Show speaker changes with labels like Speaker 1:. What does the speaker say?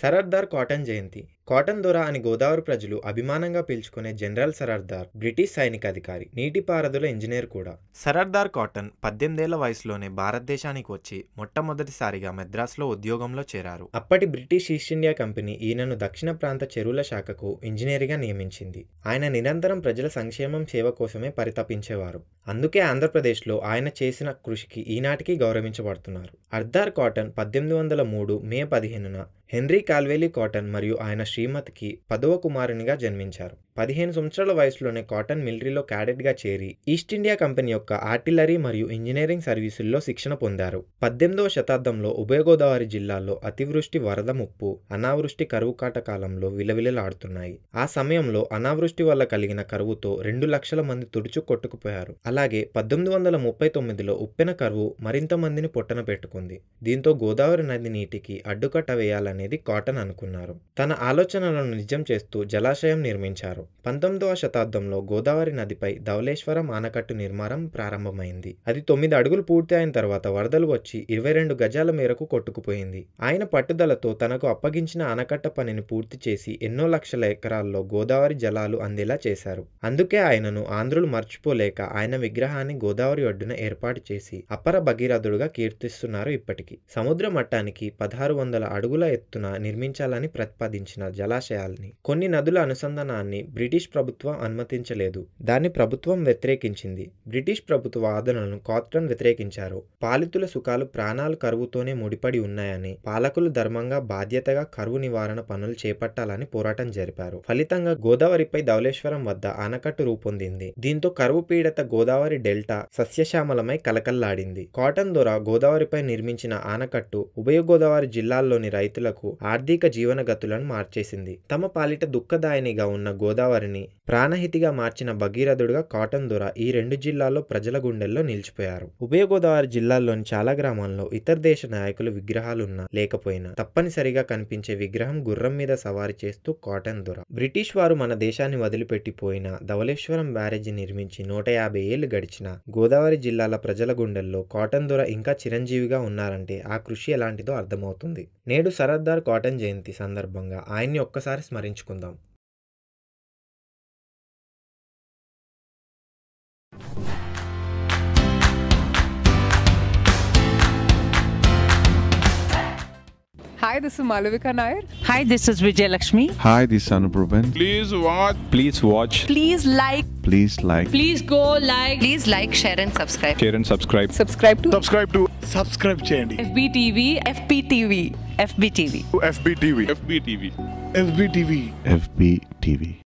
Speaker 1: సరర్దార్ cotton జయంతి cotton దొర అని గోదావరి ప్రజలు అభిమానంగా పిలుచుకునే జనరల్ సరర్దార్ బ్రిటిష్ సైనిక అధికారి నీటిపారుదల ఇంజనీర్ కూడా సరర్దార్ కాటన్ పద్దెనిమిదేళ్ల వయసులోనే భారతదేశానికి వచ్చి మొట్టమొదటిసారిగా మద్రాసులో ఉద్యోగంలో చేరారు అప్పటి బ్రిటిష్ ఈస్ట్ ఇండియా కంపెనీ ఈయనను దక్షిణ ప్రాంత చెరువుల శాఖకు ఇంజనీర్గా నియమించింది ఆయన నిరంతరం ప్రజల సంక్షేమం సేవ కోసమే పరితపించేవారు అందుకే ఆంధ్రప్రదేశ్లో ఆయన చేసిన కృషికి ఈనాటికి గౌరవించబడుతున్నారు అర్దార్ కాటన్ పద్దెనిమిది వందల మూడు మే పదిహేనున హెన్రీ కాల్వేలీ కాటన్ మరియు ఆయన శ్రీమతికి పదవ కుమారునిగా జన్మించారు పదిహేను సంవత్సరాల వయసులోనే కాటన్ మిలిటరీలో క్యాడెట్గా చేరి ఈస్ట్ ఇండియా కంపెనీ యొక్క ఆర్టిలరీ మరియు ఇంజనీరింగ్ సర్వీసుల్లో శిక్షణ పొందారు పద్దెనిమిదవ శతాబ్దంలో ఉభయ గోదావరి జిల్లాల్లో అతివృష్టి వరద ముప్పు అనావృష్టి కరువు కాట కాలంలో విలవిలలాడుతున్నాయి ఆ సమయంలో అనావృష్టి వల్ల కలిగిన కరువుతో రెండు లక్షల మంది తుడుచు కొట్టుకుపోయారు అలాగే పద్దెనిమిది వందల ముప్పై తొమ్మిదిలో ఉప్పెన కరువు మరింత మందిని పొట్టన పెట్టుకుంది దీంతో గోదావరి నది నీటికి అడ్డుకట్ట వేయాలనేది కాటన్ అనుకున్నారు తన ఆలోచనలను నిజం చేస్తూ జలాశయం నిర్మించారు పంతొమ్మిదవ శతాబ్దంలో గోదావరి నదిపై ధవళేశ్వరం ఆనకట్టు నిర్మాణం ప్రారంభమైంది అది తొమ్మిది అడుగులు పూర్తి అయిన తర్వాత వరదలు వచ్చి ఇరవై రెండు గజాల మేరకు కొట్టుకుపోయింది ఆయన పట్టుదలతో తనకు అప్పగించిన ఆనకట్ట పనిని పూర్తి చేసి ఎన్నో లక్షల ఎకరాల్లో గోదావరి జలాలు అందేలా చేశారు అందుకే ఆయనను ఆంధ్రులు మర్చిపోలేక ఆయన విగ్రహాన్ని గోదావరి ఒడ్డున ఏర్పాటు చేసి అపర భగీరథుడుగా కీర్తిస్తున్నారు ఇప్పటికీ సముద్ర మట్టానికి పదహారు వందల అడుగుల ఎత్తున నిర్మించాలని ప్రతిపాదించిన జలాశయాల్ని కొన్ని నదుల అనుసంధానాన్ని బ్రిటిష్ ప్రభుత్వం అనుమతించలేదు దాన్ని ప్రభుత్వం వ్యతిరేకించింది బ్రిటిష్ ప్రభుత్వ వాదనలను కాట్రన్ వ్యతిరేకించారు పాలితుల సుఖాలు ప్రాణాలు కరువుతోనే ముడిపడి ఉన్నాయని పాలకులు ధర్మంగా బాధ్యతగా కరువు నివారణ పనులు చేపట్టాలని పోరాటం జరిపారు ఫలితంగా గోదావరిపై ధవళేశ్వరం వద్ద ఆనకట్టు రూపొందింది దీంతో కరువు పీడత గోదావరి డెల్టా సస్యశ్యామలమై కలకల్లాడింది కాటన్ దొర గోదావరిపై నిర్మించిన ఆనకట్టు ఉభయ గోదావరి జిల్లాల్లోని రైతులకు ఆర్థిక జీవనగతులను మార్చేసింది తమ పాలిట దుఃఖదాయనిగా ఉన్న గోదావరిని ప్రాణహితిగా మార్చిన భగీరథుడుగా కాటన్ దొర ఈ రెండు జిల్లాల్లో ప్రజల గుండెల్లో నిలిచిపోయారు ఉభయ గోదావరి జిల్లాల్లోని చాలా గ్రామాల్లో ఇతర దేశ నాయకులు విగ్రహాలున్నా లేకపోయినా తప్పనిసరిగా కనిపించే విగ్రహం గుర్రం మీద సవారీ చేస్తూ కాటన్ దొర బ్రిటిష్ వారు మన దేశాన్ని వదిలిపెట్టిపోయిన ధవళేశ్వరం బ్యారేజీ నిర్మించి నూట యాభై ఏళ్లు గడిచిన గోదావరి జిల్లాల ప్రజల గుండెల్లో కాటన్ దొర ఇంకా చిరంజీవిగా ఉన్నారంటే ఆ కృషి ఎలాంటిదో అర్థమవుతుంది నేడు సరద్దార్ కాటన్ జయంతి సందర్భంగా ఆయన్ని ఒక్కసారి స్మరించుకుందాం
Speaker 2: Hi, this is Malavika Nair.
Speaker 3: Hi, this is Vijay Lakshmi.
Speaker 4: Hi, this is Anupraben.
Speaker 5: Please watch.
Speaker 4: Please watch.
Speaker 3: Please like,
Speaker 4: Please like.
Speaker 3: please go like
Speaker 6: Please like, share, and subscribe.
Speaker 4: Share and subscribe.
Speaker 2: Subscribe to
Speaker 5: Subscribe to subscribe చేయండి
Speaker 3: FBTV, FPTV, FBTV.
Speaker 5: FBTV FBTV FBTV
Speaker 4: FB TV.